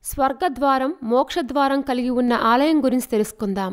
స్వర్గద్వారం మోక్షద్వారం కలిగి ఉన్న ఆలయం గురించి తెలుసుకుందాం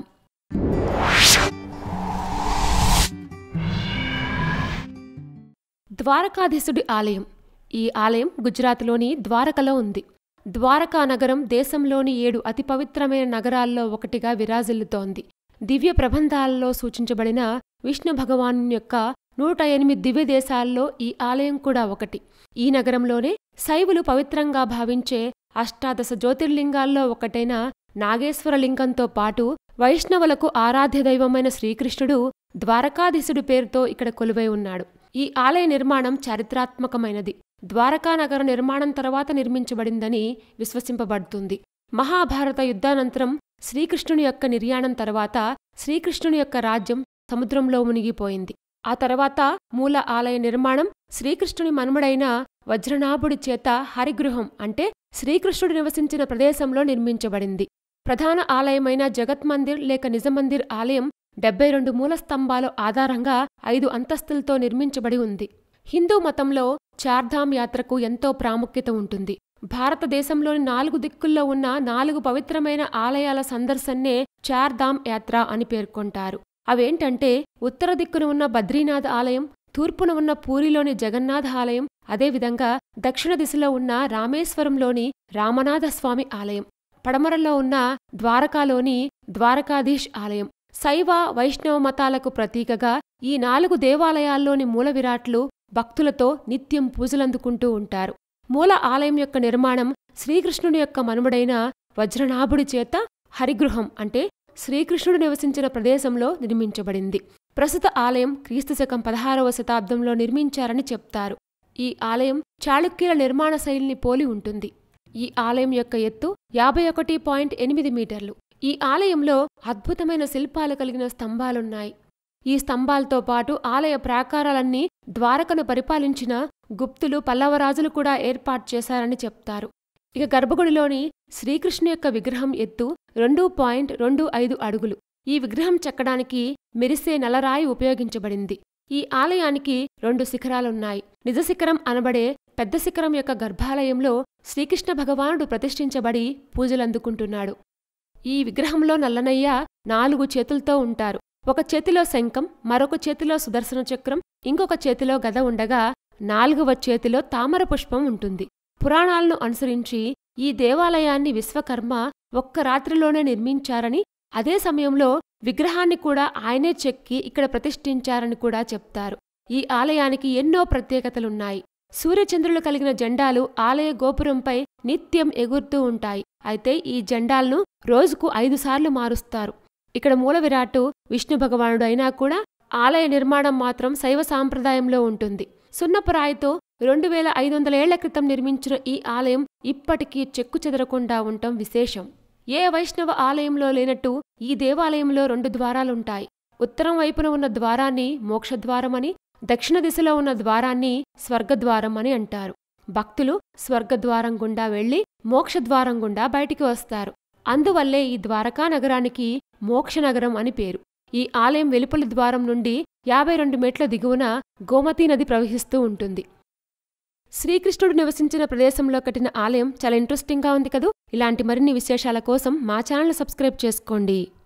ద్వారకాధీశుడి ఆలయం ఈ ఆలయం గుజరాత్లోని ద్వారకలో ఉంది ద్వారకా నగరం దేశంలోని ఏడు అతి పవిత్రమైన నగరాల్లో ఒకటిగా విరాజిల్లుతోంది దివ్య ప్రబంధాలలో సూచించబడిన విష్ణు భగవాను యొక్క నూట ఎనిమిది దివ్య దేశాల్లో ఈ ఆలయం కూడా ఒకటి ఈ నగరంలోనే శైవులు పవిత్రంగా భావించే అష్టాదశ జ్యోతిర్లింగాల్లో ఒకటైన నాగేశ్వరలింగంతో పాటు వైష్ణవులకు ఆరాధ్య దైవమైన శ్రీకృష్ణుడు ద్వారకాధీశుడి పేరుతో ఇక్కడ కొలువై ఉన్నాడు ఈ ఆలయ నిర్మాణం చారిత్రాత్మకమైనది ద్వారకా నగర నిర్మాణం తర్వాత నిర్మించబడిందని విశ్వసింపబడుతుంది మహాభారత యుద్ధానంతరం శ్రీకృష్ణుని యొక్క నిర్యాణం తర్వాత శ్రీకృష్ణుని యొక్క రాజ్యం సముద్రంలో మునిగిపోయింది ఆ తర్వాత మూల ఆలయ నిర్మాణం శ్రీకృష్ణుని మనుమడైన వజ్రనాభుడి చేత హరిగృహం అంటే శ్రీకృష్ణుడు నివసించిన ప్రదేశంలో నిర్మించబడింది ప్రధాన ఆలయమైన జగత్మందిర్ లేక నిజమందిర్ ఆలయం డెబ్బై రెండు మూల స్తంభాల ఆధారంగా ఐదు అంతస్తులతో నిర్మించబడి ఉంది హిందూ మతంలో చార్ధామ్ యాత్రకు ఎంతో ప్రాముఖ్యత ఉంటుంది భారతదేశంలోని నాలుగు దిక్కుల్లో ఉన్న నాలుగు పవిత్రమైన ఆలయాల సందర్శన్నే చార్ధామ్ యాత్ర అని పేర్కొంటారు అవేంటంటే ఉత్తర దిక్కున ఉన్న బద్రీనాథ్ ఆలయం తూర్పున ఉన్న పూరిలోని జగన్నాథ ఆలయం అదేవిధంగా దక్షిణ దిశలో ఉన్న రామేశ్వరంలోని రామనాథస్వామి ఆలయం పడమరలో ఉన్న ద్వారకాలోని ద్వారకాధీష్ ఆలయం శైవ వైష్ణవ మతాలకు ప్రతీకగా ఈ నాలుగు దేవాలయాల్లోని మూల విరాట్లు భక్తులతో నిత్యం పూజలందుకుంటూ ఉంటారు మూల ఆలయం యొక్క నిర్మాణం శ్రీకృష్ణుని యొక్క మనుమడైన వజ్రనాభుడి చేత హరిగృహం అంటే శ్రీకృష్ణుడు నివసించిన ప్రదేశంలో నిర్మించబడింది ప్రస్తుత ఆలయం క్రీస్తు శకం పదహారవ శతాబ్దంలో నిర్మించారని చెప్తారు ఈ ఆలయం చాళుక్యుల నిర్మాణ శైలిని పోలి ఉంటుంది ఈ ఆలయం యొక్క ఎత్తు యాభై ఒకటి పాయింట్ ఎనిమిది మీటర్లు ఈ ఆలయంలో అద్భుతమైన శిల్పాలు కలిగిన స్తంభాలున్నాయి ఈ స్తంభాలతో పాటు ఆలయ ప్రాకారాలన్నీ ద్వారకను పరిపాలించిన గుప్తులు పల్లవరాజులు కూడా ఏర్పాటు చేశారని చెప్తారు ఇక గర్భగుడిలోని శ్రీకృష్ణు యొక్క విగ్రహం ఎత్తు రెండు పాయింట్ రెండు ఐదు అడుగులు ఈ విగ్రహం చెక్కడానికి మెరిసే నలరాయి ఉపయోగించబడింది ఈ ఆలయానికి రెండు శిఖరాలున్నాయి నిజ శిఖరం అనబడే పెద్ద శిఖరం యొక్క గర్భాలయంలో శ్రీకృష్ణ భగవానుడు ప్రతిష్ఠించబడి పూజలందుకుంటున్నాడు ఈ విగ్రహంలో నల్లనయ్య నాలుగు చేతులతో ఉంటారు ఒక చేతిలో శంఖం మరొక చేతిలో సుదర్శన చక్రం ఇంకొక చేతిలో గద ఉండగా నాలుగవ చేతిలో తామర పుష్పం ఉంటుంది పురాణాలను అనుసరించి ఈ దేవాలయాన్ని విశ్వకర్మ ఒక్క రాత్రిలోనే నిర్మించారని అదే సమయంలో విగ్రహాన్ని కూడా ఆయనే చెక్కి ఇక్కడ ప్రతిష్ఠించారని కూడా చెప్తారు ఈ ఆలయానికి ఎన్నో ప్రత్యేకతలున్నాయి సూర్యచంద్రులు కలిగిన జెండాలు ఆలయ గోపురంపై నిత్యం ఎగురుతూ ఉంటాయి అయితే ఈ జెండాలను రోజుకు ఐదుసార్లు మారుస్తారు ఇక్కడ మూల విరాట్టు విష్ణు భగవానుడు అయినా కూడా ఆలయ నిర్మాణం మాత్రం శైవ సాంప్రదాయంలో ఉంటుంది సున్నపురాయితో రెండు వేల ఐదు వందల ఏళ్ల క్రితం నిర్మించిన ఈ ఆలయం ఇప్పటికీ చెక్కు చెదరకుండా ఉండటం విశేషం ఏ వైష్ణవ ఆలయంలో లేనట్టు ఈ దేవాలయంలో రెండు ద్వారాలుంటాయి ఉత్తరం వైపున ఉన్న ద్వారాన్ని మోక్షద్వారమని దక్షిణ దిశలో ఉన్న ద్వారాన్ని స్వర్గద్వారం అని అంటారు భక్తులు స్వర్గద్వారం గుండా వెళ్లి మోక్షద్వారం గుండా బయటికి వస్తారు అందువల్లే ఈ ద్వారకా నగరానికి మోక్షనగరం అని పేరు ఈ ఆలయం వెలుపలి ద్వారం నుండి యాభై రెండు మెట్ల దిగువన గోమతీ నది ప్రవహిస్తూ ఉంటుంది శ్రీకృష్ణుడు నివసించిన ప్రదేశంలో కట్టిన ఆలయం చాలా ఇంట్రెస్టింగ్గా ఉంది కదూ ఇలాంటి మరిన్ని విశేషాల కోసం మా ఛానల్ సబ్స్క్రైబ్ చేసుకోండి